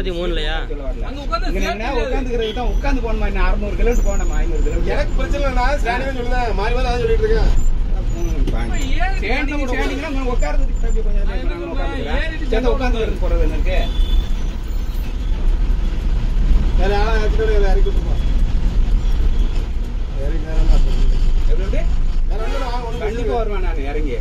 நாற்பத்தி மூணுலையா சொல்ல வரல. அங்க உட்கார்ந்தா இங்க safety நின்னா இல்ல. உட்காந்துக்கிறது தான் உட்காந்து போகணுமா இன்னும் அறுநூறு கிலோமீட்டர் போகணுமா ஐநூறு கிலோமீட்டர் எனக்கு பிரச்சனை இல்லை நான் ஸ்டாண்டிங் சொல்லுறேன் மாறி மாறி அதான் சொல்லிட்டு இருக்கேன் ஏறி சேர்ந்து கட்ட சேர்ந்தீங்கன்னா கொஞ்சம் உட்கார்றதுக்கு தம்பி கொஞ்சம் நான் என்ன நேரம் சொல்றேன், உட்காந்துக்கிறேன். ஏறிட்டு சேர்ந்து சண்டை உட்காந்துக்கிறது போறது எனக்கு வேற ஆளா ஆக்சிடென்ட் இறக்கி விட்டுருப்போம் இறங்கி நேரம் தான் எப்படி எப்படி? வேற ஒன்றும் வாங்க ஒன்றும் கண்டிப்பா வருவேன் நான் இறங்கி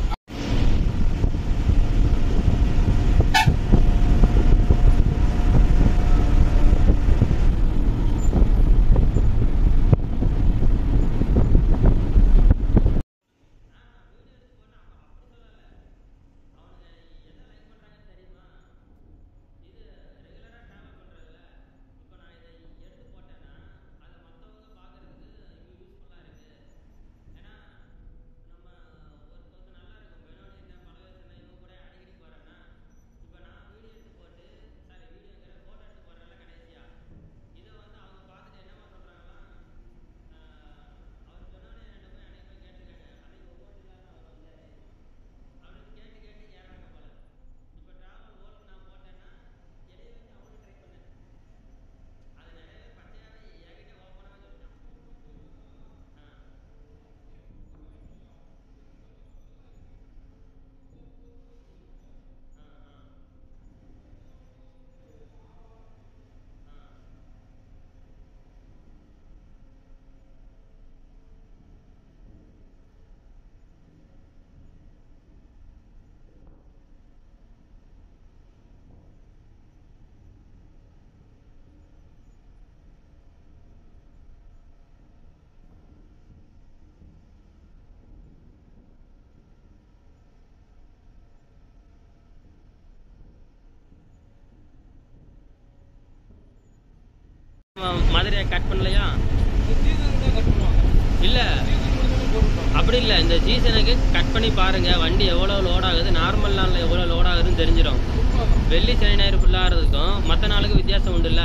மதுரையை கட் பண்ணலையா சீசன் தான் கட் பண்ணுவாங்க இல்ல சீசன் முடிஞ்சோடனே போட்டுருப்பாங்க அப்படி இல்ல இந்த சீசனுக்கு கட் பண்ணி பாருங்க வண்டி எவ்வளவு லோட் ஆகுது நார்மல் நாள்ல எவ்வளவு லோட் ஆகுதுன்னு தெரிஞ்சிடும் உண்மைதான். வெள்ளி சனி ஞாயிறு ஃபுல்லாகிறதுக்கும் மற்ற நாளுக்கு வித்தியாசம் உண்டுல்ல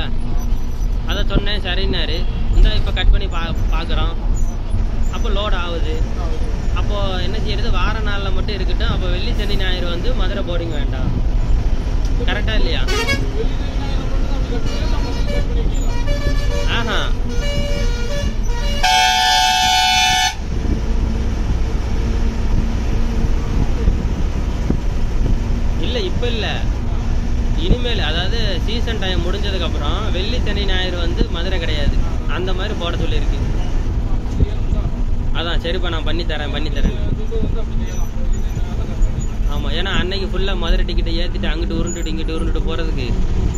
அதை சொன்னேன் சரின்னாரு இந்த இப்போ கட் பண்ணி பா பார்க்குறோம் அப்போ லோட் ஆகுது அப்போ என்ன செய்யறது வார நாளில் மட்டும் இருக்கட்டும் அப்போ வெள்ளி சனி ஞாயிறு வந்து மதுரை போர்டிங் வேண்டாம் கரெக்டா இல்லையா வெளியில விநாயகரை மட்டும் தான் அப்படி கட் பண்ணி நம்ம கட் பண்ணி வைக்கலாம் ஆஹா இல்ல இப்ப இல்ல இனிமேல் அதாவது சீசன் டைம் முடிஞ்சதுக்கு அப்புறம் வெள்ளி சனி ஞாயிறு வந்து மதுரை கிடையாது அந்த மாதிரி போட சொல்லியிருக்கு செய்யணும் தான் அதான் சரிப்பா நான் பண்ணி தரேன் பண்ணி தரேன் துண்டு வந்து அப்படி செய்யலாம் வெளியில விநாயகரை கட் பண்ணி ஆமா ஏன்னா அன்னைக்கு ஃபுல்லா மதுரை டிக்கெட்டை ஏத்திட்டு அங்கிட்டு உருண்டுட்டு இங்கிட்டு உருண்டுட்டு போறதுக்கு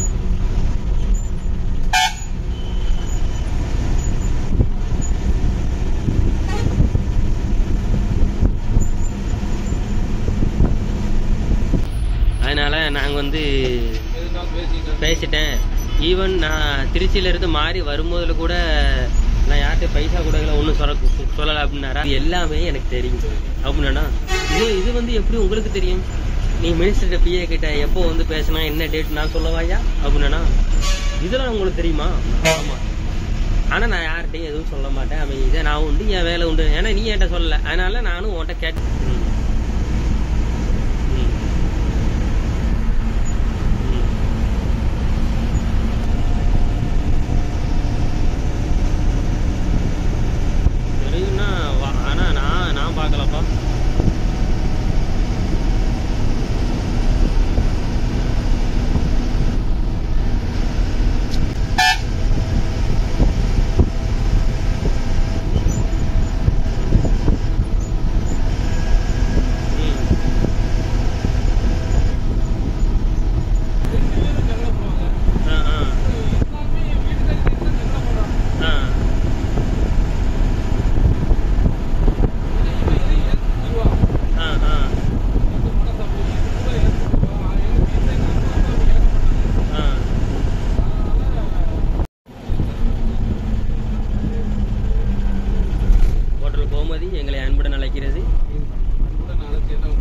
அதனால நாங்க வந்து எதுனாலும் பேசிட்டு பேசிட்டேன் ஈவன் நான் திருச்சியில இருந்து மாறி வரும்போதுல கூட நான் யார்கிட்ட பைசா கொடுக்கல ஒன்றும் சொல்ல சொல்லலை அப்படின்னாரா இது எல்லாமே எனக்கு தெரியும் அப்படின்னா இது இது வந்து எப்படி உங்களுக்கு தெரியும் நீ மினிஸ்டர்கிட்ட பிஏ கிட்ட எப்போ வந்து பேசினா என்ன டேட் நான் சொல்லவாயா அப்படின்னா இதெல்லாம் உங்களுக்கு தெரியுமா ஆமா ஆனா நான் யார்கிட்டையும் எதுவும் சொல்ல மாட்டேன் அவன் இதை நான் உண்டு என் வேலை உண்டு ஏன்னா நீ என்கிட்ட சொல்லல அதனால நானும் உன்கிட்ட கேட்டேன் ம். ம். ம். தெரியும்னா வா- ஆனா நான் நான் பார்க்கலப்பா ம். ரெண்டு பேரும் ஜன்னல் போவாங்க ஆ ஆ எல்லாமே என் வீட்டுக்காரி தான் ஜன்னல் போடுறாங்க ஆ ஏன்னா இவன் இதை ஏத்து தருவா ஆ ஆ இந்த மனசாட்சி இது கூட ஏத்து தருவா எங்க வீட்டுல எங்க அம்மா அப்பா அப்படி கேட்க மாட்டாங்க ஆ அதனால ஹோட்டல் கோமதி எங்களை அன்புடன் அழைக்கிறது கூட நாளை சேர்ந்தா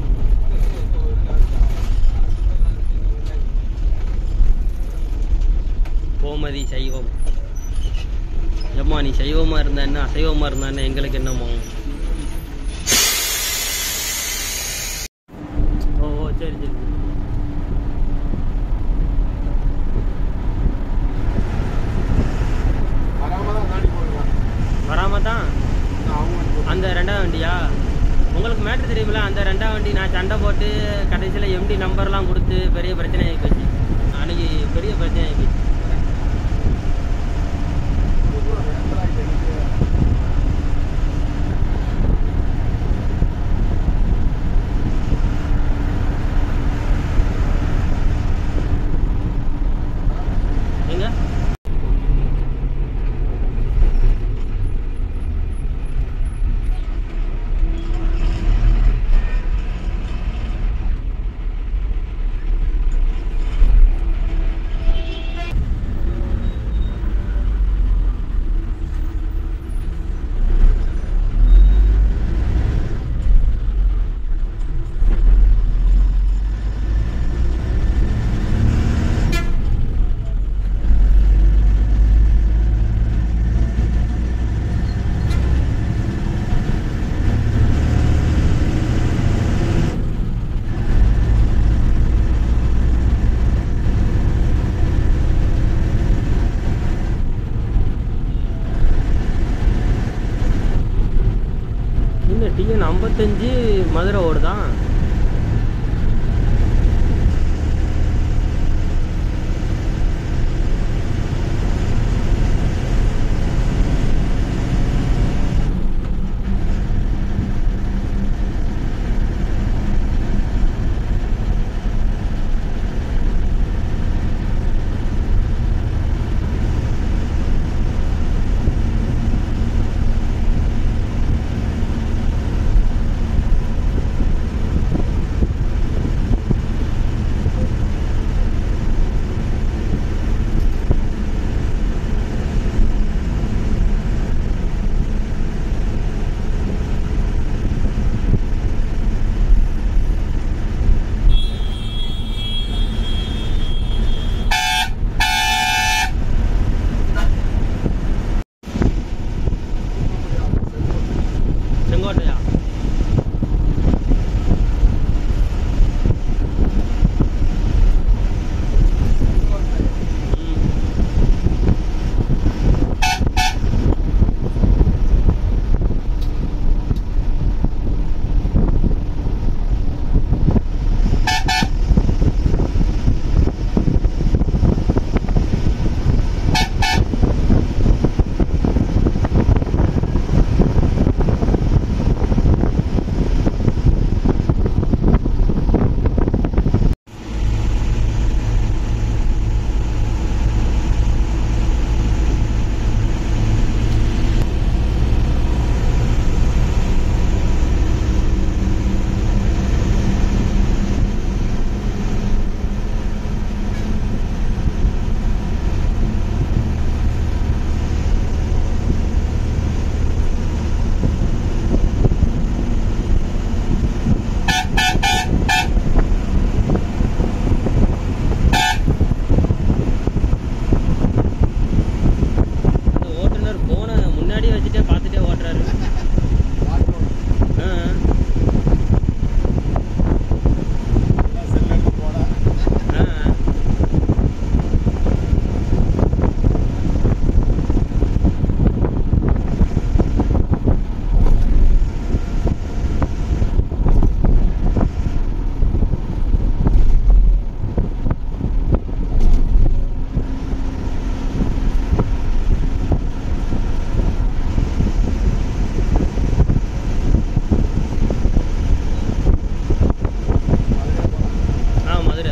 கோமதி சைவம் எம்மா நீ சைவமா இருந்தா என்ன அசைவமா இருந்தா என்ன எங்களுக்கு என்னமோ ஓ ஓ சரி சரி வண்டியா உங்களுக்கு மேட்ரு தெரியுமில அந்த ரெண்டாம் வண்டி நான் சண்டை போட்டு கடைசியில் எம்டி நம்பர்லாம் கொடுத்து பெரிய பிரச்சனை ஆகி போச்சு அன்னைக்கு பெரிய பிரச்சனை ஆகி போச்சு எங்க இந்த டிஎன் ஐம்பத்தஞ்சு மதுரை ஓடுதான் செங்கோட்டையா ம். இந்த ஓட்டுநர் போனை முன்னாடியே வச்சுட்டே பார்த்துட்டே ஓட்டுறாரு ஆ, ஆ, ஆ. ஆ மதுரை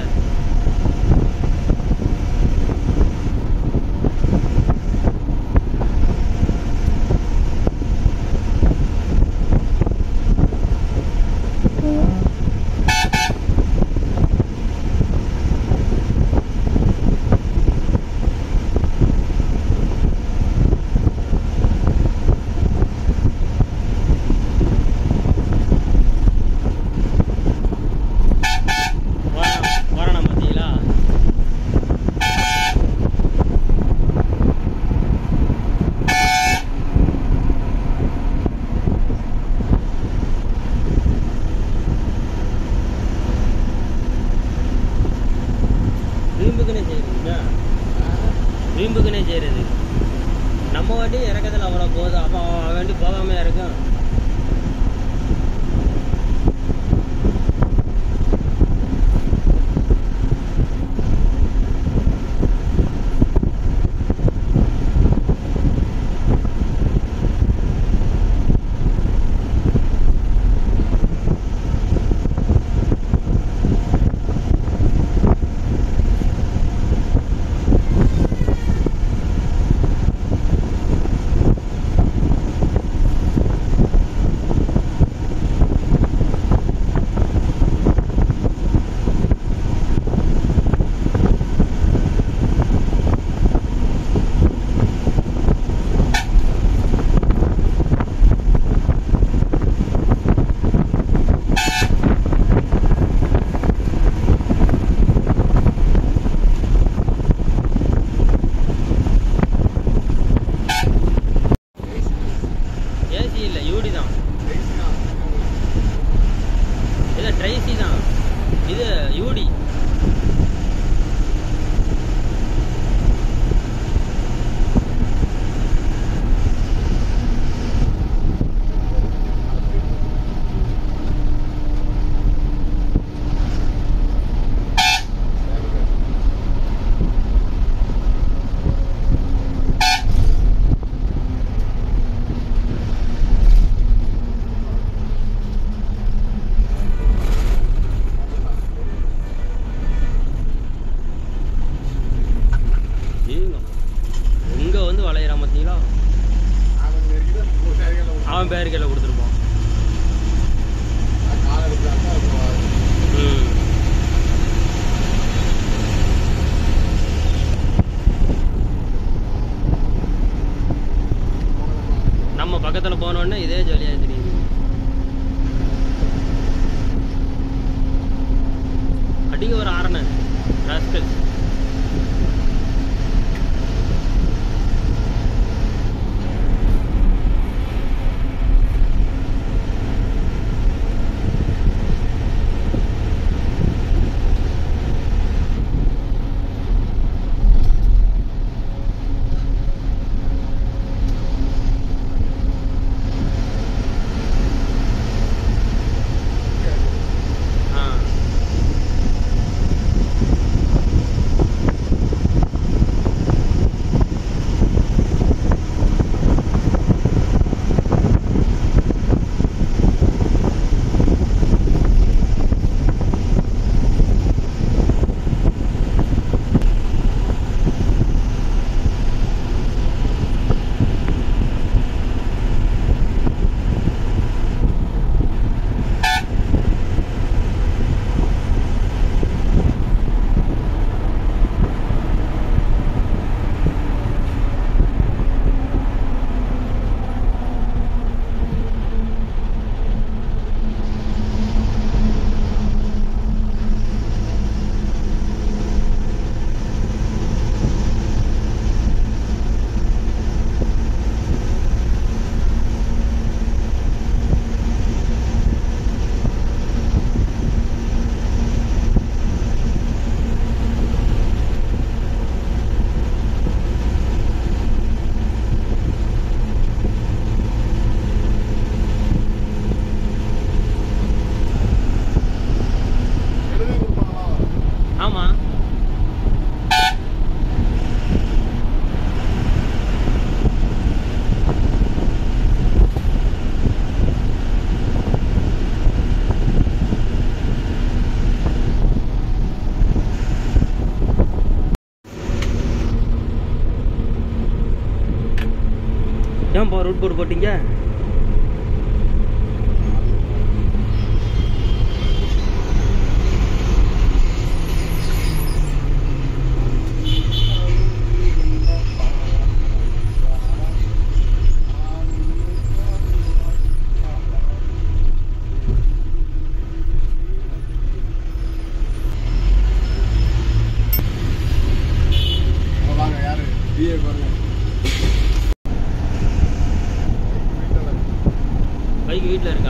வரணம் வரணம் பார்த்தீங்களா வீம்புக்குன்னே செய்யுங்க வீம்புக்குன்னே செய்கிறது நம்ம வண்டி இறக்கத்தில் அவ்வளோ போதும் அப்போ அவன் வண்டி போகாம இருக்கும் இருக்கான் பார்த்தீங்களா அவன் நெருங்கிட்டு அந்த ஒரு சரிகளை விட்டு அவன் பேர் கையில் கொடுத்துருப்பான் காலை எடுத்தாங்க அப்புறம் ம் நம்ம பக்கத்தில் போனோடனே இதே ஜாலியாக தெரியுது அடிக்க ஒரு ஆரணை ராஸ்கல் ஆ எழுதி கொடுப்பாங்களா ஆமாம் ஏன்பா ரூட் போர்டு போட்டீங்க அங்க வாங்க யாரு டிஏ பாருங்க வீட்டுல பைக் வீட்டில் இருக்கா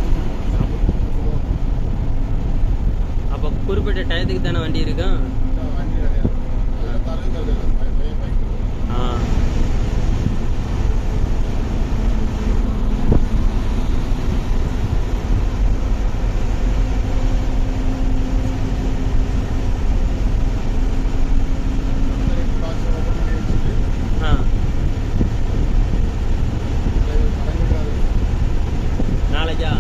அப்போ குறிப்பிட்ட டயத்துக்கு தானே வண்டி இருக்கும் வண்டி கிடையாது அதுல தரது பையன் பைக் ஆ பாக்ஸ் ஓபன் பண்ணி வச்சுட்டு ஆ கலந்துக்காது நாளைக்கா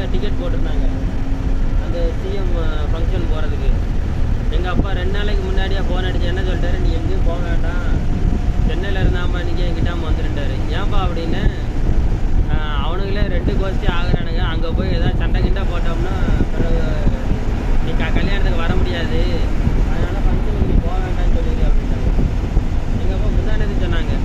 டிக்கெட் போட்டிருந்தாங்க அந்த சிஎம் ஃபங்க்ஷன் போகிறதுக்கு எங்கள் அப்பா ரெண்டு நாளைக்கு முன்னாடியே ஃபோன் அடிச்சு என்ன சொல்லிட்டாரு நீ எங்கேயும் போக வேண்டாம் சென்னையில் இருந்தாம்மா நீங்கள் எங்கிட்டாம வந்துருட்டாரு ஏன்பா அப்படின்னு ஆஹ் அவனுங்களே ரெண்டு கோஷ்டி ஆகுறானுங்க அங்கே போய் ஏதாவது சண்டை கிண்டை போட்டோம்னா பிறகு நீ க கல்யாணத்துக்கு வர முடியாது அதனால ஃபங்க்ஷனுக்கு நீ போக வேண்டாம்னு சொல்லிடு அப்படின்ட்டாங்க எங்கள் அப்பா முந்தானது சொன்னாங்க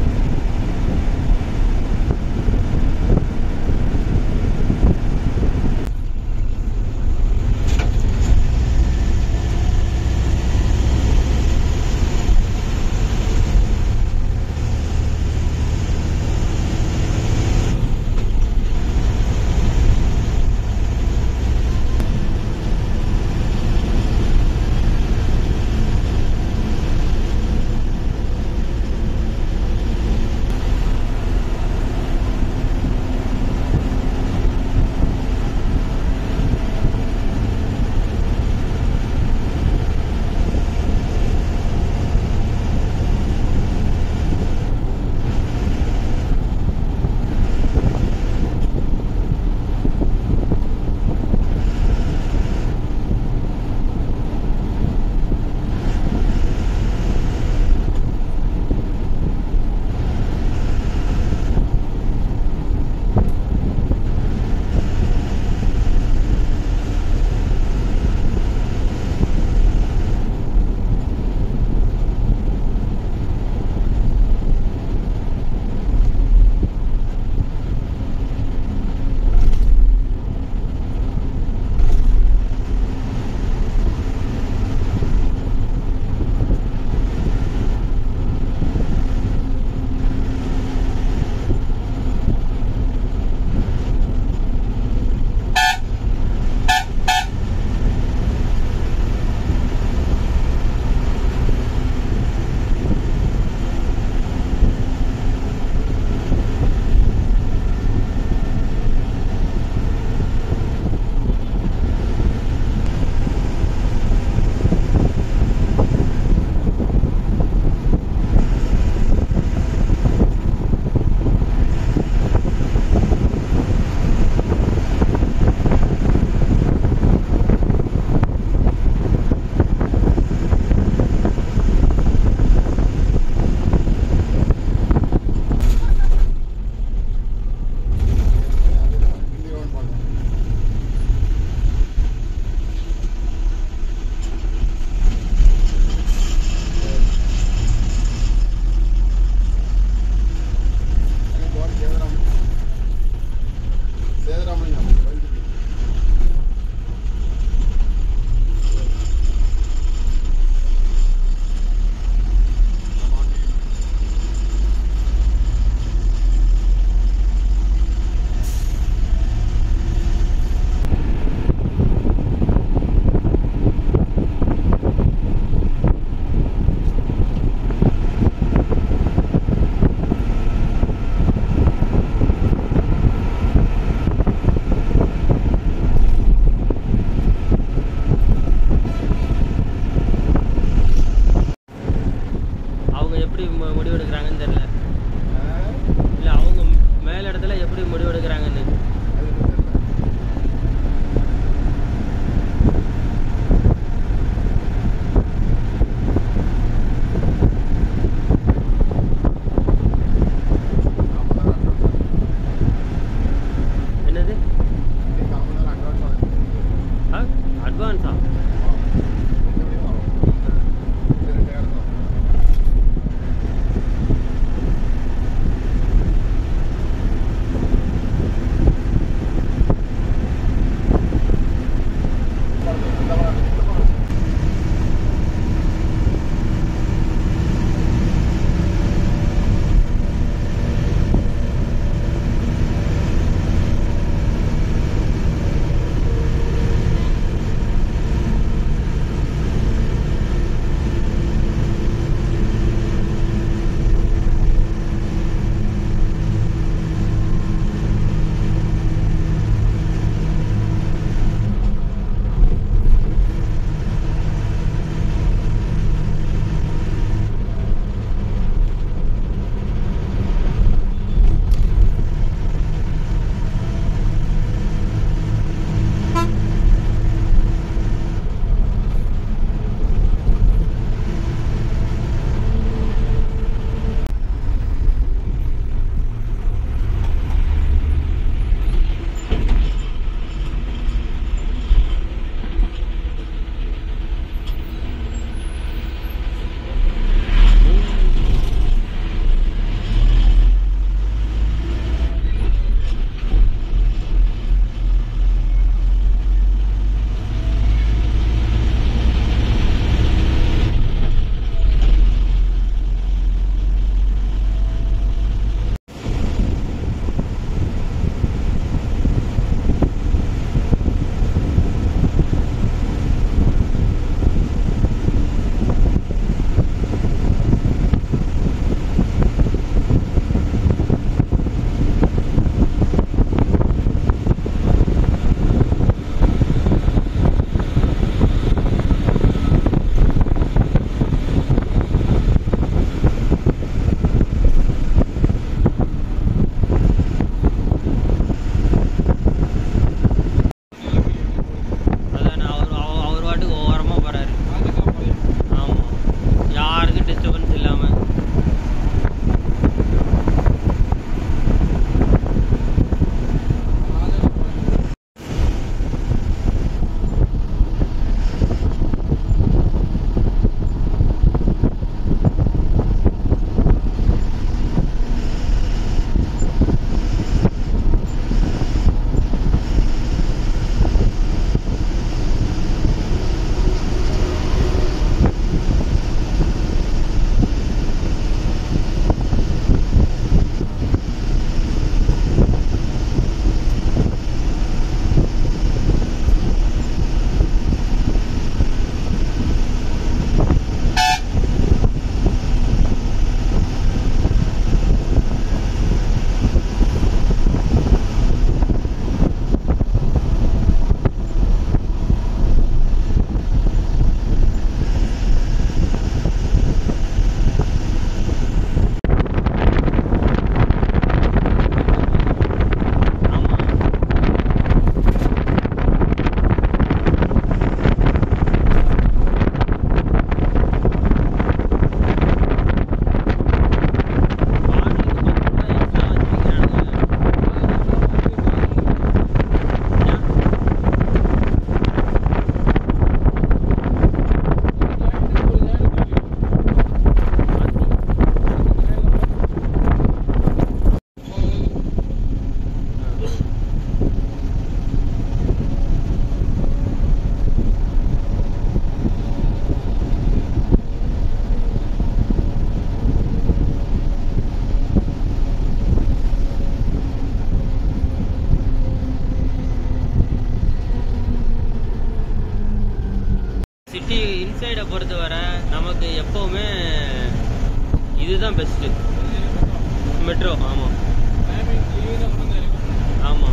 எனக்கு எப்பவுமே இதுதான் பெஸ்ட்டு மெட்ரோ ஆமாம் டைமிங் கிளீனாக கொண்டு வந்து இறக்கி ஆமாம்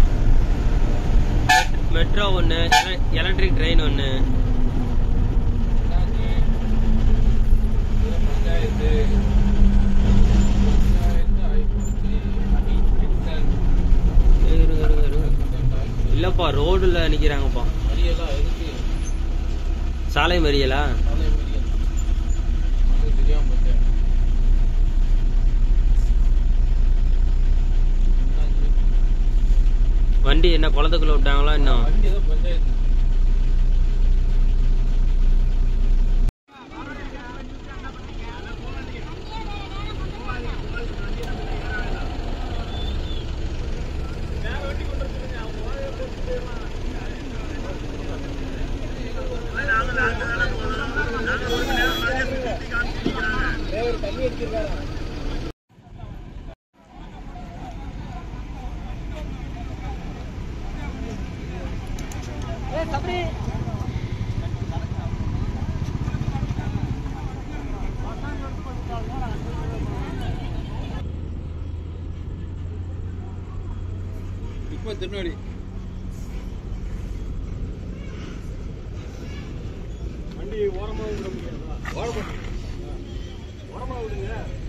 மெட்ரோ ஒன்று எலக்ட்ரிக் ட்ரெயின் ஒன்று என்னாச்சு? இது பஞ்சாயத்து பஞ்சாயத்து ஆகிப்போச்சு அடி டென்ஷன் இருங்க இருங்க இருங்க இல்லைப்பா ரோடில் நிற்கிறாங்கப்பா மறியெல்லாம் எதுக்கு சாலை மறியலா சாலை மறியல் அது தெரியாம போச்சேன் என்னாச்சு? வண்டி என்ன குளத்துக்குள்ள விட்டாங்களா இன்னும் வண்டி ஏதோ பஞ்சாயத்து இப்போ திருநெல்வேலி வண்டி ஓரமா விட முடியாதா ஓரமா ஓரமா விடுங்க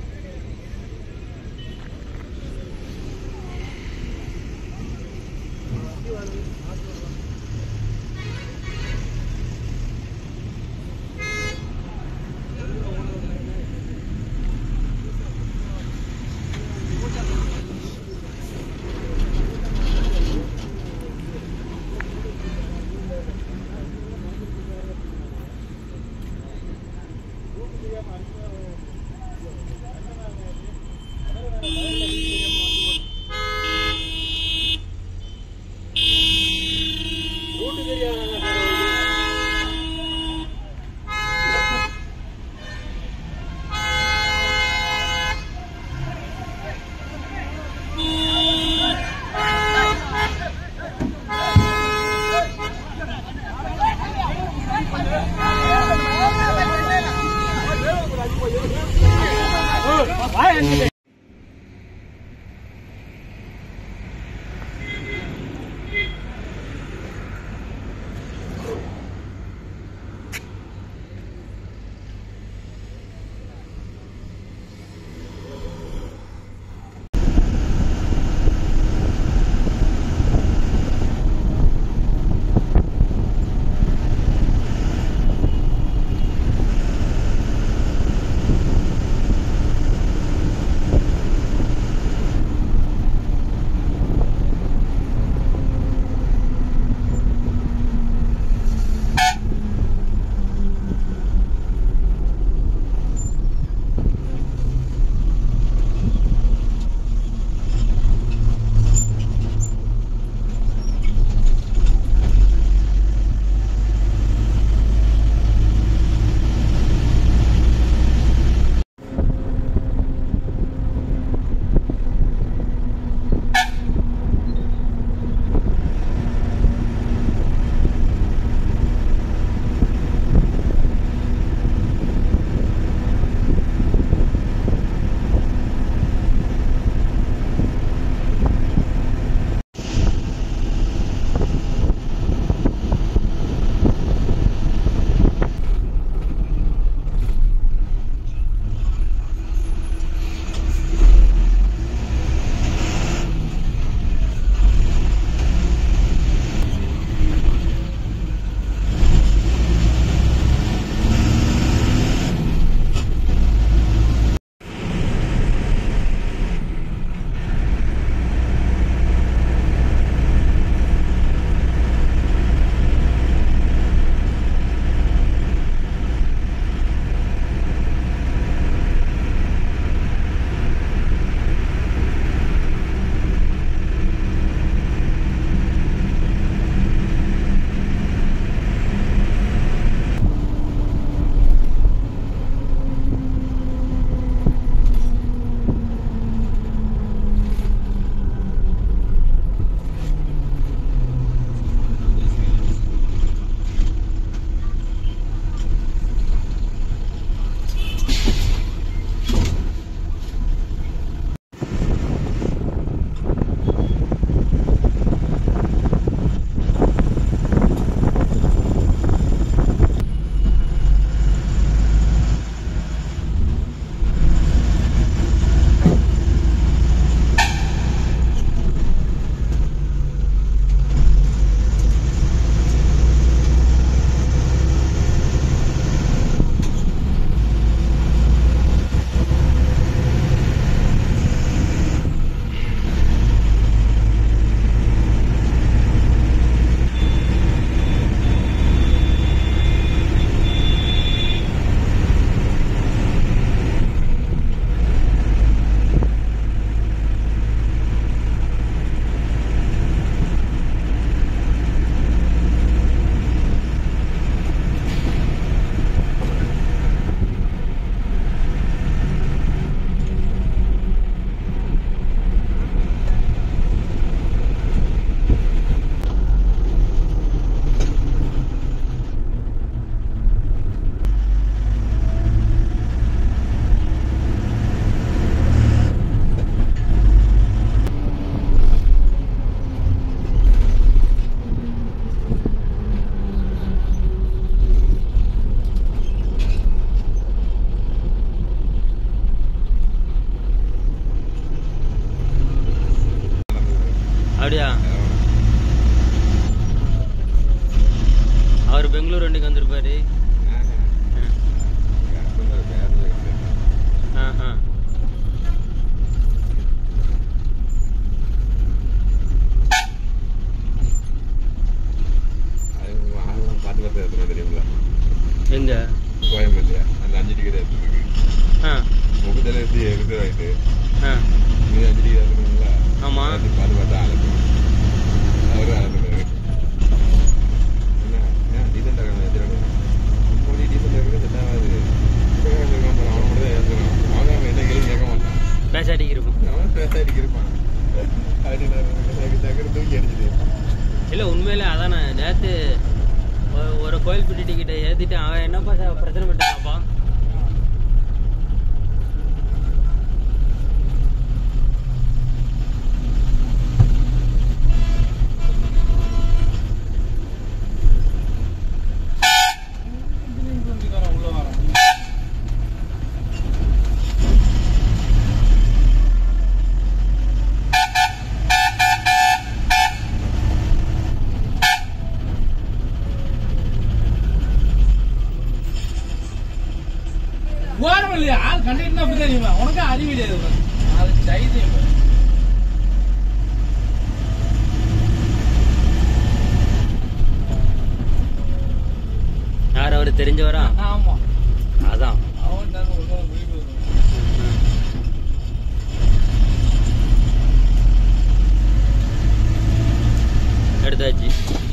ரூட்டு தெரியாதாங்க சார் அவருக்கு? அப்படின்னு எனக்கு டக்குனு தூக்கி அடிச்சுது இல்ல உண்மையில அதான் நான் நேத்து ஒரு- ஒரு கோயில் பிடி கிட்ட ஏத்திட்டு அவன் என்னப்பா சார் பிரச்சனை பண்ணிட்டான்ப்பா உள்ள வரோம் ஓரம் இல்லையா ஆள் கண்டிட்டு அப்படி தெரியுமா உனக்கு அறிவு இல்லையா இது? அது தைரியம் பாரு. யார் அவரு தெரிஞ்சவரா ஆமா அதான் அவன்கிட்ட இருந்து ஒரு நாள் விழிப்பு வரும். எடுத்தாச்சு